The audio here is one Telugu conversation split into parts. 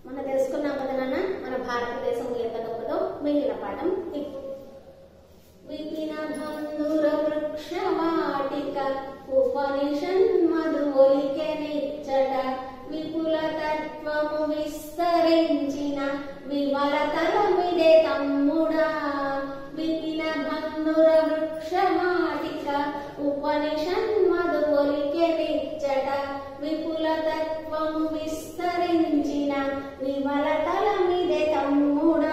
మనం తెలుసుకున్నాం కదా నాన్న మన భారతదేశం ఎంత గొప్పదో మిగిలిన పాఠం ఇప్పుడు విపిన బంధుర వృక్ష వాటిక ఉపనిషన్ మధులికెనిచ్చట విపుల తత్వము విస్తరించిన విమల తలమిదే తమ్ముడా విపిన బంధుర వృక్ష వాటిక ఉపనిషన్ మధులికెనిచ్చట విపుల తత్వము విస్తరించిన విమల తలమిదే తమ్ముడా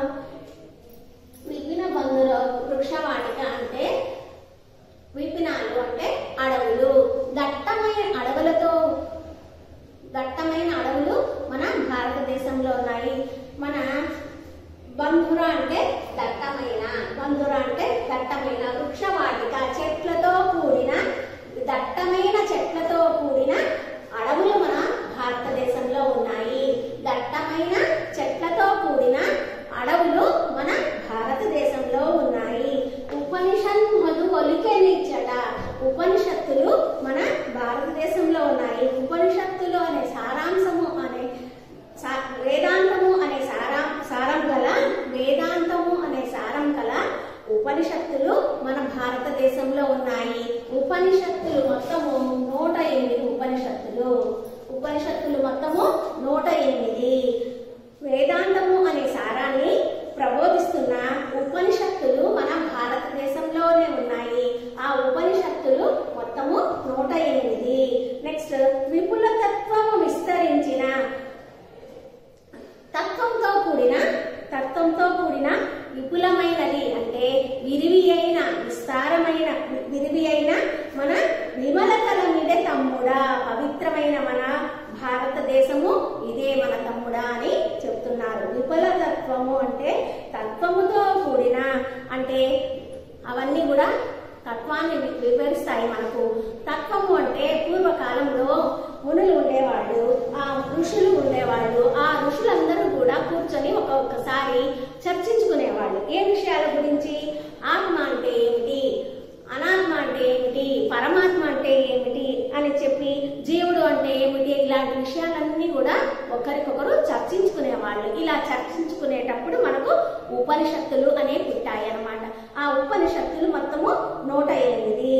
విపిన బంధుర వృక్షవాటిక అంటే విపినాలు అంటే అడవులు దట్టమైన అడవులతో దట్టమైన అడవులు మన భారతదేశంలో ఉన్నాయి మన బంధుర అంటే దట్టమైన బంధుర అంటే దట్టమైన వృక్షవాటిక చెట్లతో కూడిన దట్టమైన చెట్లతో కూడిన అడవులు మన భారతదేశంలో ఉన్నాయి దట్టమైన చెట్లతో కూడిన అడవులు మన భారతదేశంలో ఉన్నాయి ఉపనిషత్ మధు ఒలికెనిచ్చట ఉపనిషత్తులు మన భారతదేశంలో ఉన్నాయి ఉపనిషత్తులు అనే సారాంశము అనే సా- వేదాంతము అనే సారా సారం గల వేదాంతము అనే సారం గల ఉపనిషత్తులు మన భారతదేశంలో ఉన్నాయి ఉపనిషత్తులు మొత్తము నూట ఎనిమిది ఉపనిషత్తులు ఉపనిషత్తులు మొత్తము నూట ఎనిమిది వేదాంతము అనే సారాన్ని ప్రబోధిస్తున్న ఉపనిషత్తులు మన భారతదేశంలోనే ఉన్నాయి ఆ ఉపనిషత్తులు మొత్తము నూట ఎనిమిది నెక్స్ట్ విపుల తత్వము విస్తరించిన తత్వంతో కూడిన తత్వంతో కూడిన విపులమైనది అంటే విరివి అయిన విస్తారమైన విరివి అయిన మన విమలతల మీదే తమ్ముడా పవిత్రమైన మన భారతదేశము ఇదే మన తమ్ముడా అని చెప్తున్నారు విపుల తత్వము అంటే తత్వముతో కూడిన అంటే అవన్నీ కూడా తత్వాన్ని వి- వివరిస్తాయి మనకు తత్వము అంటే పూర్వకాలంలో మునులు ఉండేవాళ్ళు ఆ ఋషులు ఉండేవాళ్ళు ఆ ఋషులందరూ కూడా కూర్చొని ఒక్కొక్కసారి చర్చించుకునేవాళ్ళు ఏ విషయాల గురించి ఆత్మ అంటే ఏమిటి అనాత్మ అంటే ఏమిటి పరమాత్మ అంటే ఏమిటి అని చెప్పి జీవుడు అంటే ఏమిటి ఇలాంటి విషయాలన్నీ కూడా ఒకరికొకరు చర్చించుకునేవాళ్ళు ఇలా చర్చించుకునేటప్పుడు మనకు ఉపనిషత్తులు అనే పుట్టాయి అన్నమాట ఆ ఉపనిషత్తులు మొత్తము నూట ఎనిమిది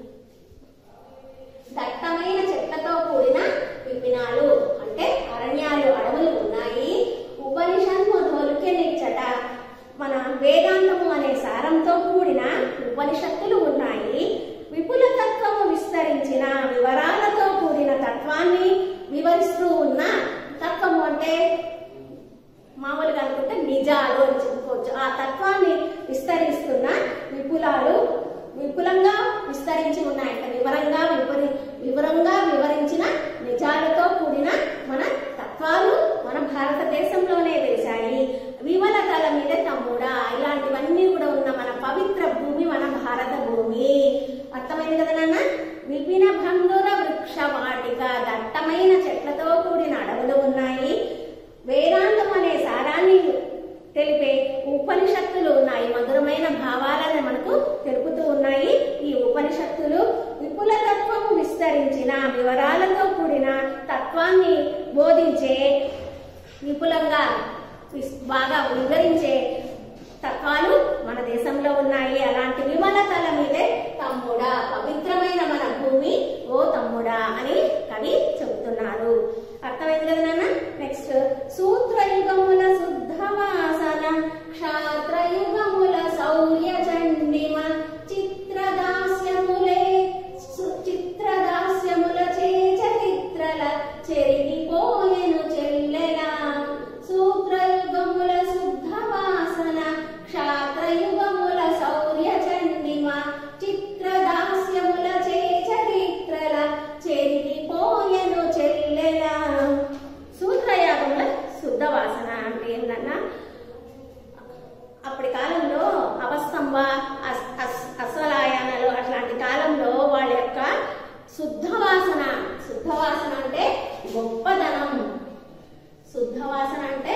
దట్టమైన చెట్లతో కూడిన విపినాలు అంటే అరణ్యాలు అడవులు ఉన్నాయి ఉపనిషత్తు మొదలుకెనిచ్చట మన వేదాంతము అనే సారంతో కూడిన ఉపనిషత్తులు ఉన్నాయి విపుల తత్వము విస్తరించిన వివరాలతో కూడిన తత్వాన్ని వివరిస్తూ ఉన్న తత్వము అంటే మామూలుగా అనుకుంటే నిజాలు అని చెప్పుకోవచ్చు ఆ తత్వాన్ని విస్తరిస్తున్న విపులాలు విపులంగా విస్తరించి ఉన్నాయంట వివరంగా వివరి వివరంగా వివరించిన నిజాలతో కూడిన మన తత్వాలు మన భారతదేశంలోనే వేశాయి విమలతల మీద తమ్ముడా ఇలాంటివన్నీ కూడా ఉన్న మన పవిత్ర భూమి మన భారత భూమి అర్థమైంది కదా నాన్న విపిన భంగుర వృక్ష వాటిక దట్టమైన చెట్లతో కూడిన అడవులు ఉన్నాయి వేదాంతం అనే సారాన్ని తెలిపే ఉపనిషత్తులు ఉన్నాయి మధురమైన భావాలను మనకు తెలుపుతూ ఉన్నాయి ఈ ఉపనిషత్తులు విపుల తత్వము విస్తరించిన వివరాలతో కూడిన తత్వాన్ని బోధించే విపులంగా విస్- బాగా వివరించే తత్వాలు మన దేశంలో ఉన్నాయి అలాంటి విమలతల మీదే తమ్ముడా పవిత్రమైన మన భూమి ఓ తమ్ముడా అని కవి చెబుతున్నారు అర్థమైంది కదా నాన్న నెక్స్ట్ సూత్రయుగముల శుద్ధవాసన క్షాత్రయుగముల శౌర్య చండిమ చిత్రదాస్యములే సు- చిత్రదాస్యముల చేచరిత్రల చెరిగిపోయెను చెల్లెలా సూత్రయుగముల శుద్ధవాసన క్షాత్రయుగముల శౌర్య చండిమ చిత్రదాస్యముల చేచరిత్రల చెరిగిపోయెను చెల్లెలా సూత్రయాగముల శుద్ధ వాసన అంటే ఏంటన్నా అప్పటి కాలంలో అవస్తంభ అస్- అస్- అశ్వలాయనాలు అట్లాంటి కాలంలో వాళ్ళ యొక్క శుద్ధ వాసన శుద్ధ వాసన అంటే గొప్పదనం శుద్ధ వాసన అంటే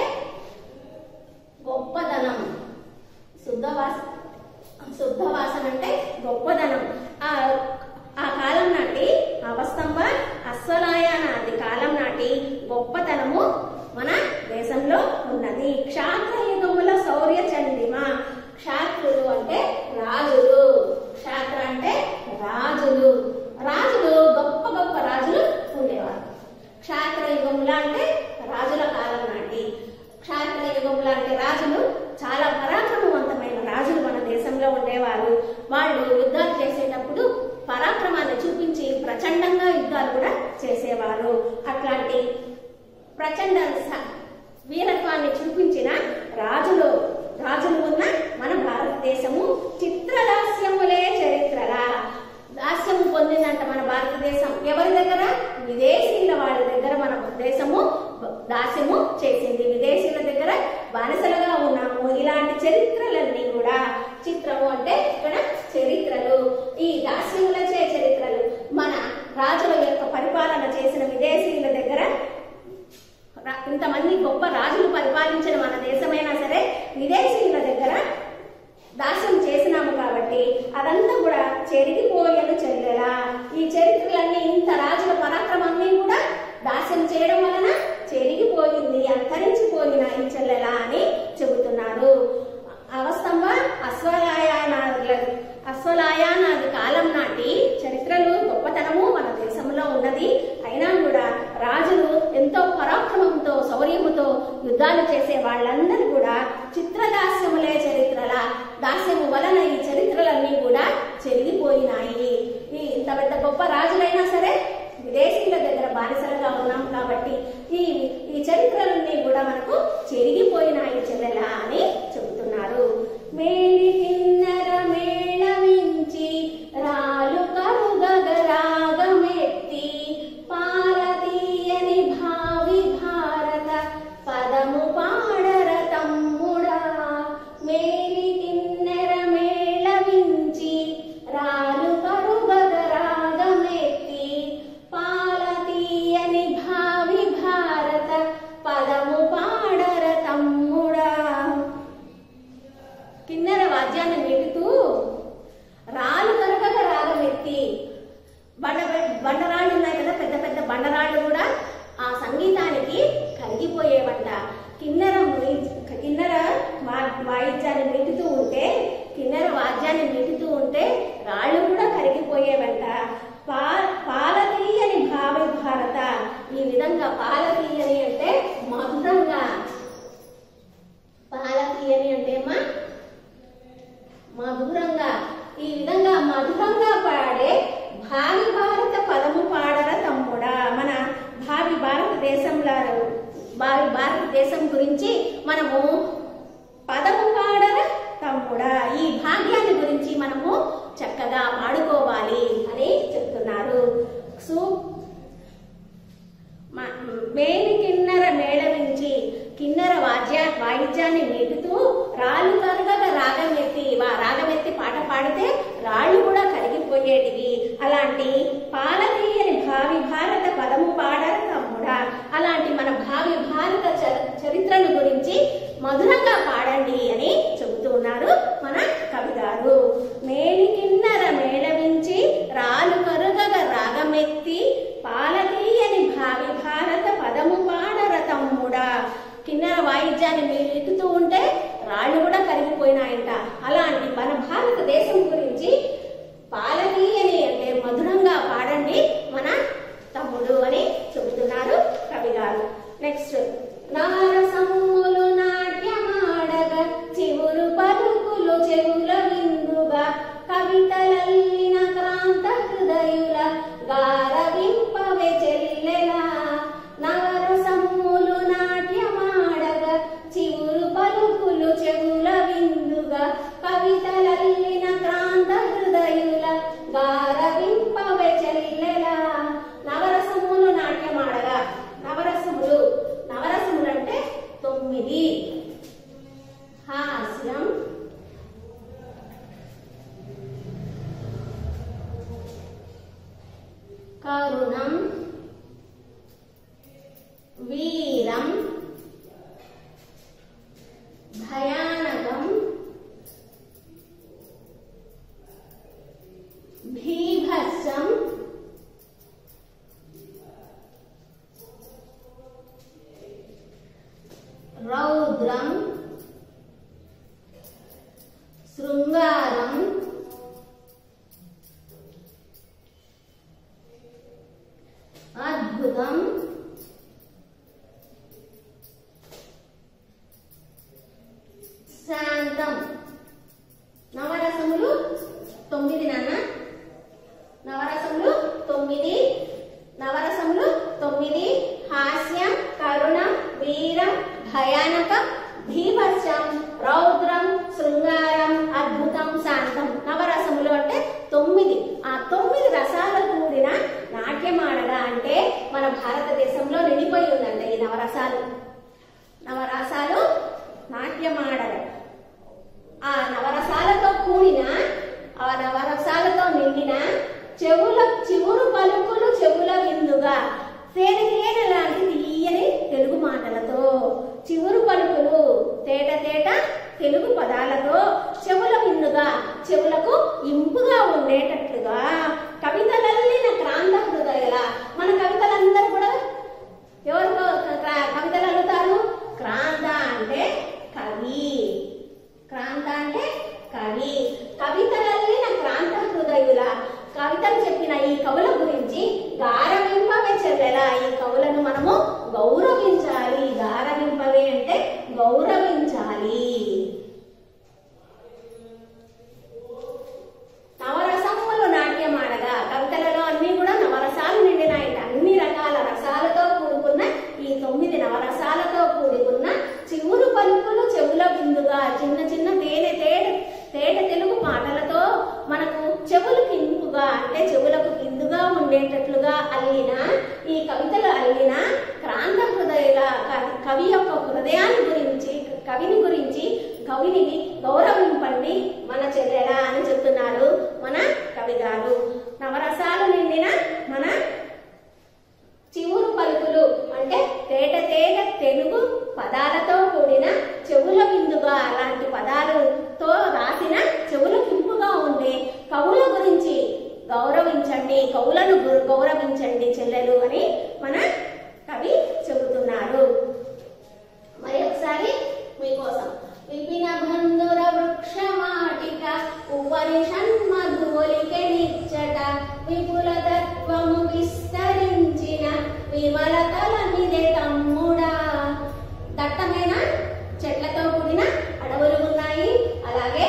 గొప్పదనం శుద్ధ వాస శుద్ధ వాసన అంటే గొప్పదనం ఆ ఆ కాలం నాటి అవస్తంభ అశ్వలాయనాది కాలం నాటి గొప్పతనము మన దేశంలో ఉన్నది క్షాత్ర యుగముల శౌర్య చండిమ క్షాత్రులు అంటే రాజులు క్షాత్ర అంటే రాజులు రాజులు గొప్ప గొప్ప రాజులు ఉండేవారు క్షాత్ర యుగముల అంటే రాజుల కాలం నాటి క్షాత్ర యుగముల అంటే రాజులు చాలా పరాక్రమవంతమైన రాజులు మన దేశంలో ఉండేవారు వాళ్ళు యుద్ధాలు చేసేటప్పుడు పరాక్రమాన్ని చూపించి ప్రచండంగా యుద్ధాలు కూడా చేసేవారు అట్లాంటి ప్రచండ స- వీరత్వాన్ని చూపించిన రాజులు రాజులు ఉన్న మన భారతదేశము చిత్రదాస్యములే చరిత్రలా దాస్యము పొందిందంట మన భారతదేశం ఎవరి దగ్గర విదేశీయుల వాళ్ళ దగ్గర మన దేశము దాస్యము చేసింది విదేశీయుల దగ్గర బానిసలుగా ఉన్నాము ఇలాంటి చరిత్రలన్నీ కూడా చిత్రము అంటే ఇక్కడ చరిత్రలు ఈ దాస్యములచే చరిత్రలు మన రాజుల యొక్క పరిపాలన చేసిన విదేశీయుల దగ్గర రా- ఇంతమంది గొప్ప రాజులు పరిపాలించిన మన దేశమైనా సరే విదేశీయుల దగ్గర దాస్యం చేసినాము కాబట్టి అదంతా కూడా చెరిగిపోయేను చెల్లెలా ఈ చరిత్రలన్నీ ఇంత రాజుల పరాక్రమాన్ని కూడా దాస్యం చేయడం వలన చెరిగిపోయింది అంతరించిపోయిన ఈ చెల్లెలా అని చెబుతున్నారు అవస్తంభ అశ్వలాయనాదుల అశ్వలాయనాది కాలం నాటి చరిత్రలు గొప్పతనము మన దేశంలో ఉన్నది అయినా కూడా రాజులు ఎంతో పరాక్రమంతో శౌర్యముతో యుద్ధాలు చేసే వాళ్ళందరూ కూడా చిత్రదాస్యములే చరిత్రల దాస్యము వలన ఈ చరిత్రలన్నీ కూడా చెరిగిపోయినాయి ఈ ఇంత పెద్ద గొప్ప రాజులైనా సరే విదేశీయుల దగ్గర బానిసలుగా ఉన్నాం కాబట్టి ఈ ఈ చరిత్రలన్నీ కూడా మనకు చెరిగిపోయినాయి చెల్లెలా అని చెబుతున్నారు మేలి కిన్నెర మేళవించి రాలు కరుగగరాగమెత్తి పాలతీయని భావి భారత పదము పాడర తమ్ముడా మేలి కిన్నెర మేళవించి రాలు కరుగగరాగమెత్తి పాలతీయని భావి భారత పదము పాడర తమ్ముడా కిన్నెర వాద్యాన్ని మీటుతూ రాళ్ళు కనుక రాగం ఎత్తి బండ బండరాళ్ళు ఉన్నాయి కదా పెద్ద పెద్ద బండరాళ్ళు కూడా ఆ సంగీతానికి కరిగిపోయేవంట కిన్నెర మీ- కిన్నెర వా- వాయిద్యాన్ని మీటుతూ ఉంటే కిన్నెర వాద్యాన్ని మీటుతూ ఉంటే రాళ్ళు కూడా కరిగిపోయేవంట పా పాలతీయని భావి భారత ఈ విధంగా పాలతీయని అంటే మధురంగా పాలతీయని అంటే అమ్మా మధురంగా ఈ విధంగా మధురంగా పాడే భావి భారత పదము పాడర తమ్ముడా మన భావి భారతదేశంలో భావి భారతదేశం గురించి మనము పదము పాడర తమ్ముడా ఈ భాగ్యాన్ని గురించి మనము చక్కగా పాడుకోవాలి అని చెప్తున్నారు సు మ- మేలి కిన్నెర మేళవించి కిన్నెర వాద్య వాయిద్యాన్ని మీటుతూ రాళ్ళు కనుక రాగం ఎత్తి వా- రాగం ఎత్తి పాట పాడితే రాళ్ళు కూడా కరిగిపోయేటివి అలాంటి పాలతీయని భావి భారత పదము పాడర తమ్ముడా అలాంటి మన భావి భారత చ- చరిత్రను గురించి మధురంగా పాడండి అని చెబుతూ ఉన్నారు మన కవి గారు మేలి కిన్నెర మేళవించి రాళ్ళు కరుగగ రాగమెత్తి పాలతీయని భావి భారత పదము పాడర తమ్ముడా కిన్నెర వాయిద్యాన్ని మీరు ఎత్తుతూ ఉంటే రాళ్ళు కూడా కరిగిపోయినాయంట అలాంటి మన భారతదేశం గురించి పాలతీయని అంటే మధురంగా పాడండి మన తమ్ముడు అని చెబుతున్నారు కవి గారు నెక్స్ట్ నారసమ్ములు నాట్యమాడగ చివురు పలుకులు చెవుల విందుగా కవితలల్లిన క్రాంత హృదయుల గారవింపవే చెల్లెలా నవరసమ్ములు నాట్యమాడగ చివురు పలుకులు చెవుల విందుగా కవితలల్లిన క్రాంత హృదయుల గారవింపవే చెల్లెలా నవరసములు నాట్యమాడగా నవరసములు నవరసములు అంటే తొమ్మిది హాస్యం కరుణం వీరం భయానకం భీభత్సం అద్భుతం శాంతం నవరసములు తొమ్మిది నాన్న నవరసములు తొమ్మిది నవరసములు తొమ్మిది హాస్యం కరుణం వీరం భయానకం భీభత్సం రౌద్రం శృంగారం అద్భుతం శాంతం నవరసములు అంటే తొమ్మిది ఆ తొమ్మిది రసాలు కూడిన నాట్యమాడగా అంటే మన భారతదేశంలో నిండిపోయి ఉందంట ఈ నవరసాలు నవరసాలు నాట్యమాడగా ఆ నవరసాలతో కూడిన ఆ నవరసాలతో నిండిన చెవుల చివురు పలుకులు చెవుల విందుగా తేనె తేనె లాంటి తీయని తెలుగు మాటలతో చివురు పలుకులు తేట తేట తెలుగు పదాలతో చెవుల విందుగా చెవులకు ఇంపుగా ఉండేటట్లుగా కవితలల్లిన క్రాంత హృదయల మన కవితలందరూ కూడా ఎవరు క- కవితలు అల్లుతారు క్రాంత అంటే కవి క్రాంత అంటే కవి కవితలల్లిన క్రాంత హృదయుల కవితలు చెప్పిన ఈ కవుల గురించి గారవింపవే చెల్లెలా ఈ కవులను మనము గౌరవించాలి గారవింపవే అంటే గౌరవించాలి నవరసములు నాట్యమాడగా కవితలలో అన్ని కూడా నవరసాలు నిండినాయి అన్ని రకాల రసాలతో కూడుకున్న ఈ తొమ్మిది నవరసాలతో కూడుకున్న చివురు పలుకులు చెవుల బిందుగా చిన్న చిన్న తేనె తేట తేట తెలుగు పాటలతో మనకు చెవులకు ఇంపుగా అంటే చెవులకు కిందుగా ఉండేటట్లుగా అల్లిన ఈ కవితలు అల్లిన క్రాంత హృదయుల కవి- కవి యొక్క హృదయాన్ని గురించి కవిని గురించి కవిని గౌరవింపండి మన చెల్లెలా అని చెప్తున్నారు మన కవిగారు నవరసాలు నిండిన మన చివురు పలుకులు అంటే తేట తేట తెలుగు పదాలతో కూడిన చెవుల బిందుగా అలాంటి పదాలతో రాసిన చెవుల కింపుగా ఉండే కవుల గురించి గౌరవించండి కవులను గు- గౌరవించండి చెల్లెలు అని మన కవి చెబుతున్నారు మరి ఒకసారి మీకోసం విపిన బంధుర వృక్షమాటిక ఉపనిషన్మధులికె నిచ్చట విపుల తత్వము విస్తరించిన విమలతల నిదే తమ్ముడా దట్టమైన చెట్లతో కూడిన అడవులు ఉన్నాయి అలాగే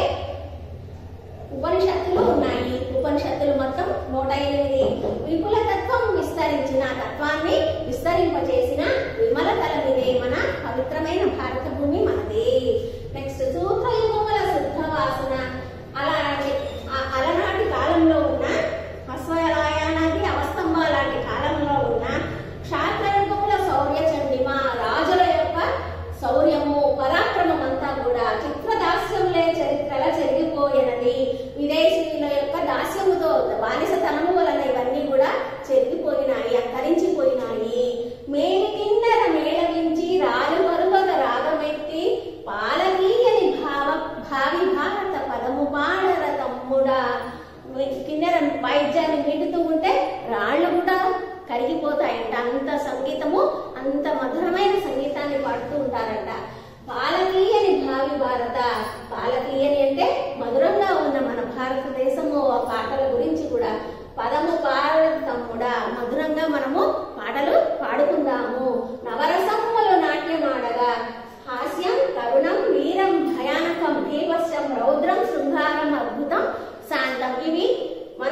ఉపనిషత్తులు ఉన్నాయి ఉపనిషత్తులు మొత్తం నూట ఎనిమిది విపుల తత్వం విస్తరించిన తత్వాన్ని విస్తరింపచేసిన విమల తలమిదే మన పవిత్రమైన భారత భూమి మనదే నెక్స్ట్ సూత్రయుగముల శుద్ధ వాసన అలాంటి ఆ- అలనాటి కాలంలో ఉన్న అశ్వయానాది అవస్తంభ లాంటి కాలంలో ఉన్న క్షాత్రయుగముల శౌర్య చండిమ రాజుల యొక్క శౌర్యము పరాక్రమం అంతా కూడా చిత్రదాస్యములే చరిత్రల చెరిగిపోయినది విదేశీయుల యొక్క దాస్యముతో బానిసతనము వలన ఇవన్నీ కూడా చెరిగిపోయినాయి అంతరించిపోయినాయి మేలి కిన్నెర మేళవించి రాజు పరువగ రాగమెత్తి పాలతీయని భావ భావి భారత పదము పాడర తమ్ముడా కిన్నెర వాయిద్యాన్ని మీటుతూ ఉంటే రాళ్ళు కూడా కరిగిపోతాయంట అంత సంగీతము అంత మధురమైన సంగీతాన్ని పాడుతూ ఉంటారంట పాలతీయని భావి భారత పాలతీయని అంటే మధురంగా ఉన్న మన భారతదేశము ఆ పాటల గురించి కూడా పదము పాడదు తమ్ముడా మధురంగా మనము పాటలు పాడుకుందాము నవరసములు నాట్యమాడగా హాస్యం కరుణం వీరం భయానకం భీభత్సం రౌద్రం శృంగారం అద్భుతం శాంతం ఇవి మన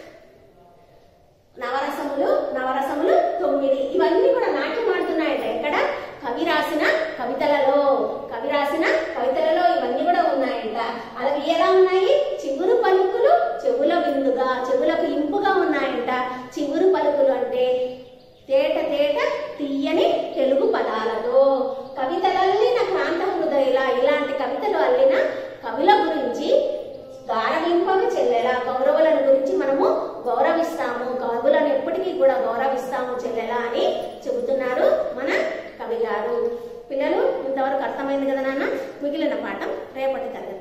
నవరసములు నవరసములు తొమ్మిది ఇవన్నీ కూడా నాట్యం ఆడుతున్నాయంట ఎక్కడ కవి రాసిన కవితలలో కవి రాసిన కవితలలో ఇవన్నీ కూడా ఉన్నాయంట అవి ఎలా ఉన్నాయి చిగురు పలుకులు చెవుల విందుగా చెవులకు ఇంపుగా ఉన్నాయంట చిగురు పలుకులు అంటే తేట తేట తీయని తెలుగు పదాలతో కవితలల్లిన క్రాంత హృదయల ఇలాంటి కవితలు అల్లిన కవుల గురించి గారవింపవి చెల్లెల గౌరవులను గురించి మనము గౌరవిస్తాము కవులను ఎప్పటికీ కూడా గౌరవిస్తాము చెల్లెలా అని చెబుతున్నారు మన కవి గారు పిల్లలు ఇంతవరకు అర్థమైంది కదా నాన్న మిగిలిన పాఠం రేపటి తరగతి